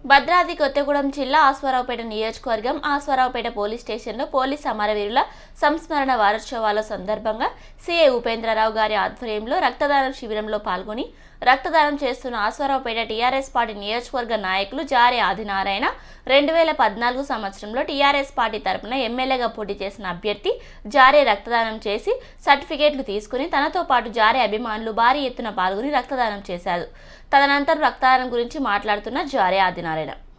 భద్రాద్రి కొత్తగూడెం జిల్లా ఆస్వారావుపేట నియోజకవర్గం ఆస్వారావుపేట పోలీస్ స్టేషన్లో పోలీస్ అమరవీరుల సంస్మరణ వారోత్సవాల సందర్భంగా సీఐ ఉపేంద్రరావు గారి ఆధ్వర్యంలో రక్తదానం శిబిరంలో పాల్గొని రక్తదానం చేస్తున్న ఆస్వారావుపేట టీఆర్ఎస్ పార్టీ నియోజకవర్గ నాయకులు జారే ఆదినారాయణ రెండు వేల పద్నాలుగు సంవత్సరంలో టీఆర్ఎస్ పార్టీ తరపున ఎమ్మెల్యేగా పోటీ చేసిన అభ్యర్థి జారే రక్తదానం చేసి సర్టిఫికేట్లు తీసుకుని తనతో పాటు జారే అభిమానులు భారీ ఎత్తున పాల్గొని రక్తదానం చేశారు తదనంతరం రక్తదానం గురించి మాట్లాడుతున్న జారే ఆదినారాయణ